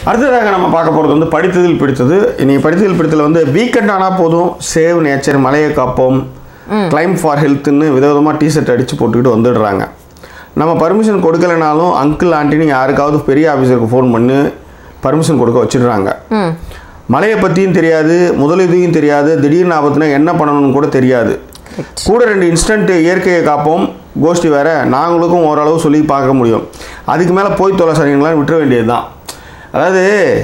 அடுத்ததாக நம்ம பார்க்க போகிறது வந்து படித்ததில் பிடித்தது இன்னைக்கு படித்ததில் பிடித்ததில் வந்து வீக்கெண்ட் ஆனால் போதும் சேவ் நேச்சர் மலையை காப்போம் கிளைம் ஃபார் ஹெல்த்னு விதவிதமாக டிஷர்ட் அடித்து போட்டுக்கிட்டு வந்துடுறாங்க நம்ம பர்மிஷன் கொடுக்கலைனாலும் அங்கிள் ஆண்டின்னு யாருக்காவது பெரிய ஆஃபீஸருக்கு ஃபோன் பண்ணி பர்மிஷன் கொடுக்க வச்சிடுறாங்க ம் மலையை பற்றியும் தெரியாது முதலுதவியும் தெரியாது திடீர்னு ஆபத்துனா என்ன பண்ணணும்னு கூட தெரியாது கூட ரெண்டு இன்ஸ்டன்ட் இயற்கையை காப்போம் கோஷ்டி வேற நாங்களுக்கும் ஓரளவு சொல்லி பார்க்க முடியும் அதுக்கு மேலே போய் தொலை சரிங்களான்னு விட்டுற வேண்டியது தான் அதாவது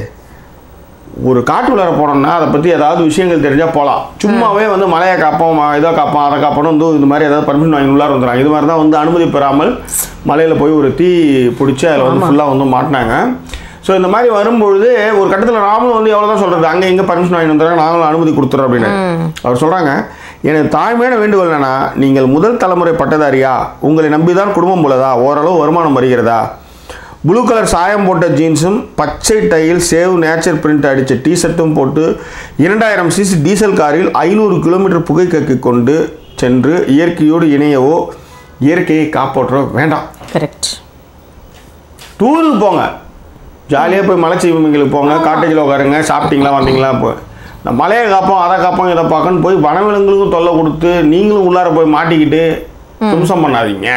ஒரு காட்டுக்குள்ளார போனோம்னா அதை பற்றி ஏதாவது விஷயங்கள் தெரிஞ்சால் போகலாம் சும்மாவே வந்து மலையை காப்போம் இதை காப்போம் அதை காப்போம் வந்து இந்த மாதிரி ஏதாவது பர்மிஷன் வாங்கி உள்ளார வந்துடுறாங்க இது மாதிரி தான் வந்து அனுமதி பெறாமல் மலையில் போய் ஒரு தீ பிடிச்சி அதில் வந்து ஃபுல்லாக வந்து மாட்டினாங்க ஸோ இந்த மாதிரி வரும்பொழுது ஒரு கட்டத்தில் நாமளும் வந்து எவ்வளோ தான் சொல்கிறது அங்கே இங்கே பர்மிஷன் வாங்கி வந்துடுறாங்க நாங்களும் அனுமதி கொடுத்துறோம் அப்படின்னு அவர் சொல்கிறாங்க எனக்கு தாழ்மையான வேண்டுகோள் என்னன்னா நீங்கள் முதல் தலைமுறை பட்டதாரியா உங்களை நம்பி தான் குடும்பம் உள்ளதா ஓரளவு வருமானம் வருகிறதா ப்ளூ கலர் சாயம் போட்ட ஜீன்ஸும் பச்சை டையில் சேவ் நேச்சர் பிரிண்ட் அடித்த டிஷர்ட்டும் போட்டு இரண்டாயிரம் சிசி டீசல் காரில் ஐநூறு கிலோமீட்டர் புகை கக்கிக் கொண்டு சென்று இயற்கையோடு இணையவோ இயற்கையை காப்பாற்றோ வேண்டாம் கரெக்ட் டூருக்கு போங்க ஜாலியாக போய் மலைச்சீமைங்களுக்கு போங்க காட்டேஜில் உட்காருங்க சாப்பிட்டீங்களா வந்தீங்களா இப்போ இந்த மலையை காப்போம் அதை காப்போம் இதை பார்க்கணும் போய் வனவிலங்குகளுக்கும் தொல்லை கொடுத்து நீங்களும் உள்ளார போய் மாட்டிக்கிட்டு தும்சம் பண்ணாதீங்க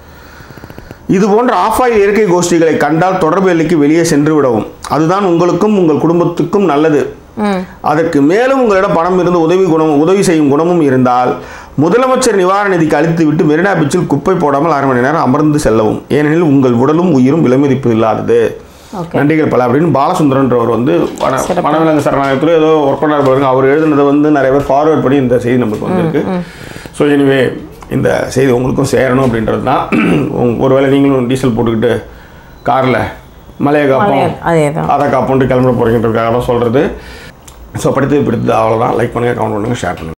இது போன்ற ஆஃப் ஆயில் இயற்கை கோஷ்டிகளை கண்டால் தொடர்பு எல்லைக்கு வெளியே சென்று விடவும் அதுதான் உங்களுக்கும் உங்கள் குடும்பத்துக்கும் நல்லது ம் அதற்கு மேலும் உங்களிடம் பணம் இருந்து உதவி குணம் உதவி செய்யும் குணமும் இருந்தால் முதலமைச்சர் நிவாரண நிதிக்கு அளித்து விட்டு மெரினா பீச்சில் குப்பை போடாமல் அரை மணி நேரம் அமர்ந்து செல்லவும் ஏனெனில் உங்கள் உடலும் உயிரும் விலைமதிப்பு இல்லாதது ஓகே நன்றிகள் பல அப்படின்னு பாலசுந்தரன்றவர் வந்து வன சிறப்பு. வனவிலங்கு சரணாலயத்தில் ஏதோ ஒர்க் பண்ணார் பாருங்க அவர் எழுதுனதை வந்து நிறைய பேர் ஃபார்வர்ட் பண்ணி இந்த செய்தி நமக்கு வந்திருக்கு ஸோ எனிவே இந்த செய்தி உங்களுக்கும் சேரணும் அப்படின்றது தான் உங்க- ஒருவேளை நீங்களும் டீசல் போட்டுக்கிட்டு காரில் மலையை காப்போம் அதே தான் அதை காப்போன்ட்டு கிளம்ப போகிறீங்கன்றதுக்காக தான் சொல்கிறது ஸோ படித்தது பிடித்தது அவ்வளோதான் லைக் பண்ணுங்கள் கமெண்ட் பண்ணுங்கள் ஷேர் பண்ணுங்கள்